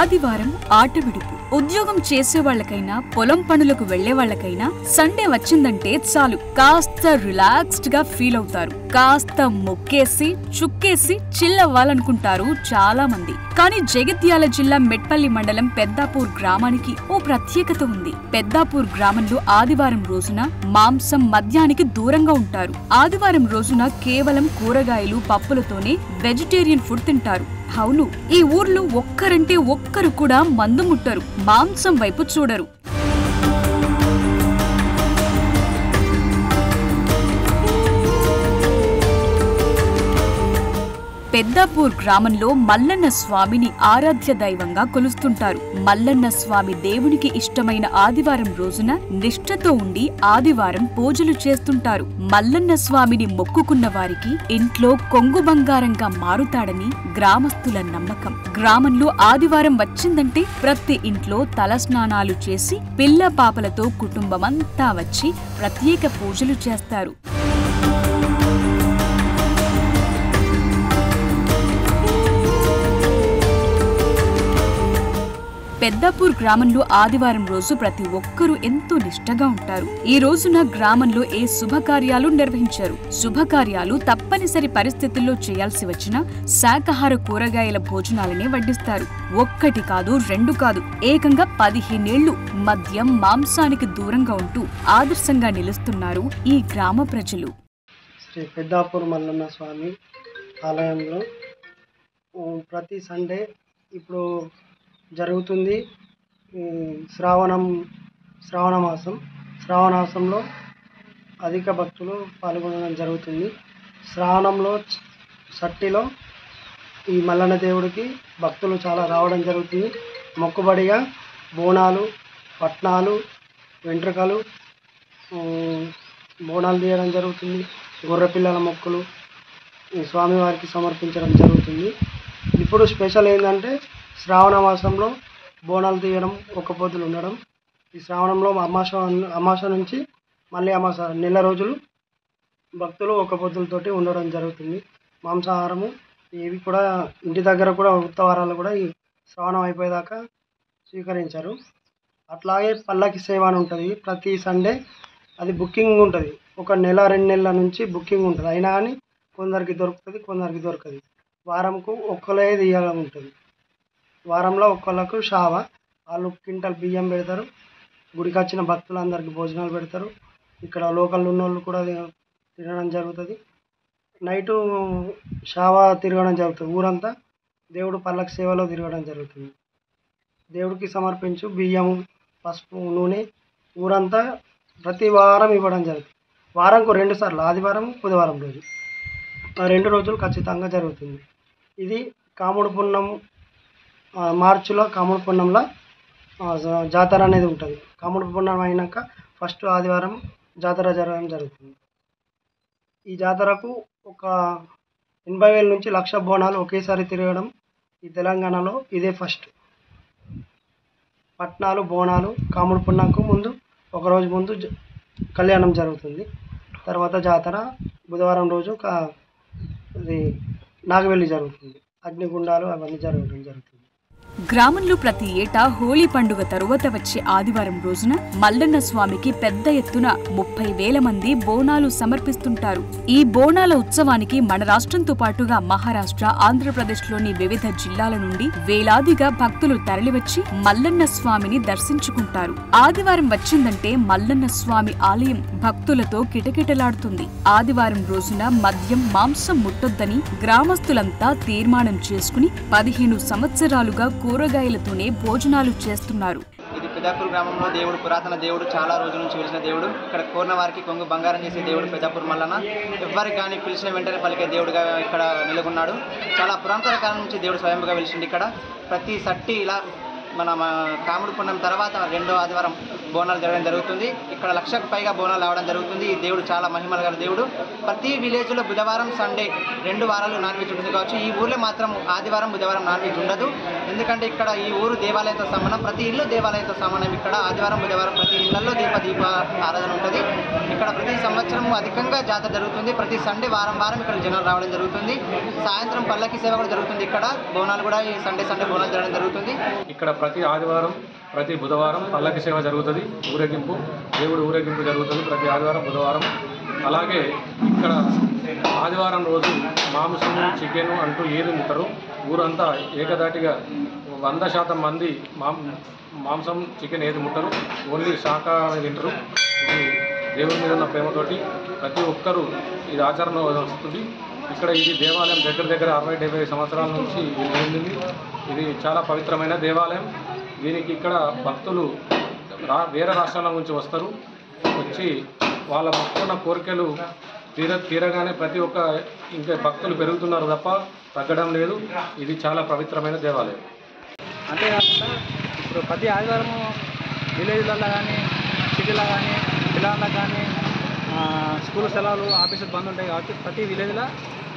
ఆదివారం ఆట విడుపు ఉద్యోగం చేసే వాళ్ళకైనా పొలం పనులకు వెళ్లే వాళ్ళకైనా సండే వచ్చిందంటే చాలు కాస్త రిలాక్స్డ్ గా ఫీల్ అవుతారు కాస్త మొక్కేసి చుక్కేసి చిల్ అవ్వాలనుకుంటారు చాలా మంది కానీ జగిత్యాల జిల్లా మెట్పల్లి మండలం పెద్దాపూర్ గ్రామానికి ఓ ప్రత్యేకత ఉంది పెద్దాపూర్ గ్రామంలో ఆదివారం రోజున మాంసం మద్యానికి దూరంగా ఉంటారు ఆదివారం రోజున కేవలం కూరగాయలు పప్పులతోనే వెజిటేరియన్ ఫుడ్ తింటారు అవును ఈ ఊర్లో ఒక్కరంటే ఒక్కరు కూడా మందు ముట్టరు మాంసం వైపు చూడరు పెద్దాపూర్ గ్రామంలో మల్లన్న స్వామిని ఆరాధ్య దైవంగా కొలుస్తుంటారు మల్లన్న స్వామి దేవునికి ఇష్టమైన ఆదివారం రోజున నిష్ఠతో ఉండి ఆదివారం పూజలు చేస్తుంటారు మల్లన్న స్వామిని మొక్కుకున్న వారికి ఇంట్లో కొంగు బంగారంగా మారుతాడని గ్రామస్తుల నమ్మకం గ్రామంలో ఆదివారం వచ్చిందంటే ప్రతి ఇంట్లో తలస్నానాలు చేసి పిల్ల పాపలతో కుటుంబమంతా వచ్చి ప్రత్యేక పూజలు చేస్తారు పెద్దాపూర్ గ్రామంలో ఆదివారం రోజు ప్రతి ఒక్కరూ ఎంతో నిష్టగా ఉంటారు ఈ రోజున గ్రామంలో ఏ శుభకార్యాలు నిర్వహించారు శుభకార్యాలు తప్పనిసరి పరిస్థితుల్లో చేయాల్సి వచ్చిన శాకాహార కూరగాయల భోజనాలనే వడ్డిస్తారు ఒక్కటి కాదు రెండు కాదు ఏకంగా పదిహేనేళ్లు మద్యం మాంసానికి దూరంగా ఉంటూ ఆదర్శంగా నిలుస్తున్నారు ఈ గ్రామ ప్రజలు శ్రీ పెద్దాపూర్ మల్లన్న స్వామి ఆలయంలో ఉమ్, ప్రతి సండే ఇప్పుడు జరుగుతుంది ఈ శ్రావణం శ్రావణ మాసం శ్రావణ మాసంలో అధిక భక్తులు పాల్గొనడం జరుగుతుంది శ్రావణంలో చ- సట్టిలో ఈ మల్లన్న దేవుడికి భక్తులు చాలా రావడం జరుగుతుంది మొక్కుబడిగా బోనాలు పట్నాలు వెంట్రుకలు ఉమ్, బోనాలు తీయడం జరుగుతుంది గొర్రె పిల్లల మొక్కులు ఈ స్వామివారికి సమర్పించడం జరుగుతుంది ఇప్పుడు స్పెషల్ ఏంటంటే శ్రావణ మాసంలో బోనాలు తీయడం ఒక పొద్దులు ఉండడం ఈ శ్రావణంలో అమాస అమాస నుంచి మళ్ళీ అమాస నెల రోజులు భక్తులు ఒక పొద్దులతోటి ఉండడం జరుగుతుంది మాంసాహారము ఇవి కూడా ఇంటి దగ్గర కూడా ఉత్తవారాలు కూడా ఈ శ్రావణం అయిపోయేదాకా స్వీకరించారు అట్లాగే పల్లకి సేవ అని ఉంటుంది ప్రతి సండే అది బుకింగ్ ఉంటుంది ఒక నెల రెండు నెలల నుంచి బుకింగ్ ఉంటుంది అయినా కానీ కొందరికి దొరుకుతుంది కొందరికి దొరకదు వారంకు ఒక్కలే తీయాలని ఉంటుంది వారంలో ఒక్కళ్ళకు షావ వాళ్ళు క్వింటల్ బియ్యం పెడతారు గుడికి వచ్చిన భక్తులందరికీ భోజనాలు పెడతారు ఇక్కడ లోకల్ ఉన్న వాళ్ళు కూడా తి- తినడం జరుగుతుంది నైటు షావ తిరగడం జరుగుతుంది ఊరంతా దేవుడు పల్లకి సేవలో తిరగడం జరుగుతుంది దేవుడికి సమర్పించు బియ్యము పసుపు నూనె ఊరంతా ప్రతి వారం ఇవ్వడం జరుగుతుంది వారంకు రెండు సార్లు ఆదివారం బుధవారం రోజు ఆ రెండు రోజులు ఖచ్చితంగా జరుగుతుంది ఇది కాముడు పున్నం ఆ, మార్చిలో కాముడు పున్నంలో ఆ, జా- జాతర అనేది ఉంటుంది కాముడు పున్నం అయినాక ఫస్ట్ ఆదివారం జాతర జరగడం జరుగుతుంది ఈ జాతరకు ఒక ఎనభై వేల నుంచి లక్ష బోనాలు ఒకేసారి తిరగడం ఈ తెలంగాణలో ఇదే ఫస్ట్ పట్నాలు బోనాలు కాముడు పున్నంకు ముందు ఒక రోజు ముందు జ- కళ్యాణం జరుగుతుంది తర్వాత జాతర బుధవారం రోజు కా ఇది నాగవెల్లి జరుగుతుంది అగ్నిగుండాలు అవన్నీ జరగడం జరుగుతుంది గ్రామంలో ప్రతి ఏటా హోలీ పండుగ తరువాత వచ్చే ఆదివారం రోజున మల్లన్న స్వామికి పెద్ద ఎత్తున ముప్పై వేల మంది బోనాలు సమర్పిస్తుంటారు ఈ బోనాల ఉత్సవానికి మన రాష్ట్రంతో పాటుగా మహారాష్ట్ర ఆంధ్రప్రదేశ్లోని వివిధ జిల్లాల నుండి వేలాదిగా భక్తులు తరలివచ్చి మల్లన్న స్వామిని దర్శించుకుంటారు ఆదివారం వచ్చిందంటే మల్లన్న స్వామి ఆలయం భక్తులతో కిటకిటలాడుతుంది ఆదివారం రోజున మద్యం మాంసం ముట్టొద్దని గ్రామస్తులంతా తీర్మానం చేసుకుని పదిహేను సంవత్సరాలుగా కూరగాయలతోనే భోజనాలు చేస్తున్నారు ఇది పెద్దాపూర్ గ్రామంలో దేవుడు పురాతన దేవుడు చాలా రోజుల నుంచి వెలిసిన దేవుడు ఇక్కడ కోరిన వారికి కొంగు బంగారం చేసే దేవుడు పెద్దాపూర్ మల్లన్న ఎవ్వరికి కానీ పిలిచిన వెంటనే పలికే దేవుడుగా ఇక్కడ నెలకొన్నాడు చాలా పురాతన కాలం నుంచి దేవుడు స్వయంగా వెలిసింది ఇక్కడ ప్రతి సట్టి ఇలా మన మ- కాముడు పుణ్యం తర్వాత రెండో ఆదివారం బోనాలు జరగడం జరుగుతుంది ఇక్కడ లక్షకు పైగా బోనాలు రావడం జరుగుతుంది ఈ దేవుడు చాలా మహిమల గల దేవుడు ప్రతి విలేజ్లో బుధవారం సండే రెండు వారాలు నాన్ వెజ్ ఉంటుంది కావచ్చు ఈ ఊర్లో మాత్రం ఆదివారం బుధవారం నాన్ వెజ్ ఉండదు ఎందుకంటే ఇక్కడ ఈ ఊరు దేవాలయంతో సమానం ప్రతి ఇల్లు దేవాలయంతో సమానం ఇక్కడ ఆదివారం బుధవారం ప్రతి ఇళ్లలో దీప దీప ఆరాధన ఉంటుంది ఇక్కడ ప్రతి సంవత్సరం అధికంగా జాతర జరుగుతుంది ప్రతి సండే వారం వారం ఇక్కడ జనాలు రావడం జరుగుతుంది సాయంత్రం పల్లకి సేవ కూడా జరుగుతుంది ఇక్కడ బోనాలు కూడా ఈ సండే సండే బోనాలు జరగడం జరుగుతుంది ఇక్కడ ప్రతి ఆదివారం ప్రతి బుధవారం పల్లకి సేవ జరుగుతుంది ఊరేగింపు దేవుడు ఊరేగింపు జరుగుతుంది ప్రతి ఆదివారం బుధవారం అలాగే ఇక్కడ ఆదివారం రోజు మాంసం చికెన్ అంటూ ఏది ముట్టరు ఊరంతా ఏకదాటిగా వంద శాతం మంది మాం మాంసం చికెన్ ఏది ముట్టరు ఓన్లీ శాకాహారం తింటారు ఇది దేవుడి మీద ఉన్న ప్రేమతోటి ప్రతి ఒక్కరూ ఇది ఆచరణ వస్తుంది ఇక్కడ ఇది దేవాలయం దగ్గర దగ్గర అరవై డెబ్బై సంవత్సరాల నుంచి ఇది ఉంది ఇది చాలా పవిత్రమైన దేవాలయం దీనికి ఇక్కడ భక్తులు రా వేరే రాష్ట్రాల నుంచి వస్తారు వచ్చి వాళ్ళ మొక్కున్న కోరికలు తీర తీరగానే ప్రతి ఒక్క ఇంకా భక్తులు పెరుగుతున్నారు తప్ప తగ్గడం లేదు ఇది చాలా పవిత్రమైన దేవాలయం అంతేకాకుండా ఇప్పుడు ప్రతి ఆదివారం విలేజ్లలో కానీ సిటీలో కానీ పిల్లలకు కానీ స్కూల్ సెలవులు ఆఫీసులు బంద్ ఉంటాయి కాబట్టి ప్రతి విలేజ్లో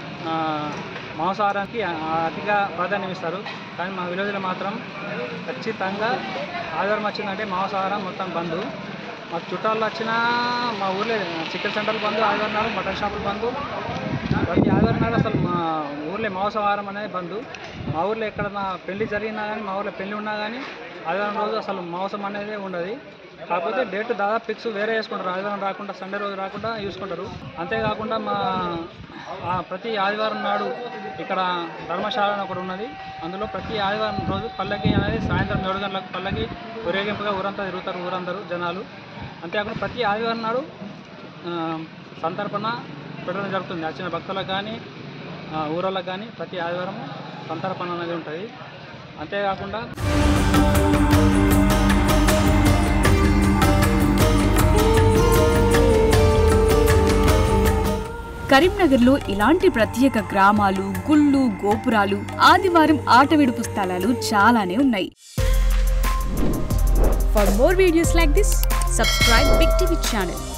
మాంసాహారానికి ఆ- అతిగా ప్రాధాన్యం ఇస్తారు కానీ మా విలేజ్లో మాత్రం ఖచ్చితంగా ఆదివారం వచ్చిందంటే మాంసాహారం మొత్తం బంద్ మాకు చుట్టాలు వచ్చినా మా ఊర్లో చికెన్ సెంటర్లు బంద్ ఆదివారం నాడు మటన్ షాపులు బంద్ ప్రతి ఆదివారం నాడు అసలు మా ఊర్లో మాంసాహారం అనేది బంద్ మా ఊర్లో ఎక్కడన్నా పెళ్లి జరిగినా కానీ మా ఊర్లో పెళ్లి ఉన్నా కానీ ఆదివారం రోజు అసలు మాంసం అనేది ఉండదు కాకపోతే డేట్ దాదాపు ఫిక్స్ వేరే వేసుకుంటారు ఆదివారం రాకుండా సండే రోజు రాకుండా చూసుకుంటారు అంతేకాకుండా మా ఆ ప్రతి ఆదివారం నాడు ఇక్కడ ధర్మశాల అని ఒకటి ఉన్నది అందులో ప్రతి ఆదివారం రోజు పల్లకి అనేది సాయంత్రం ఏడు గంటలకు పల్లకి ఊరేగింపుగా ఊరంతా తిరుగుతారు ఊరందరూ జనాలు అంతేకాకుండా ప్రతి ఆదివారం నాడు ఆ, సంతర్పణ పెట్టడం జరుగుతుంది వచ్చిన భక్తులకు కానీ ఊరలకు కానీ ప్రతి ఆదివారం సంతర్పణ అనేది ఉంటుంది అంతేకాకుండా కరీంనగర్లో ఇలాంటి ప్రత్యేక గ్రామాలు గుళ్ళు గోపురాలు ఆదివారం ఆట విడుపు స్థలాలు చాలానే ఉన్నాయి for more videos like this subscribe Big TV channel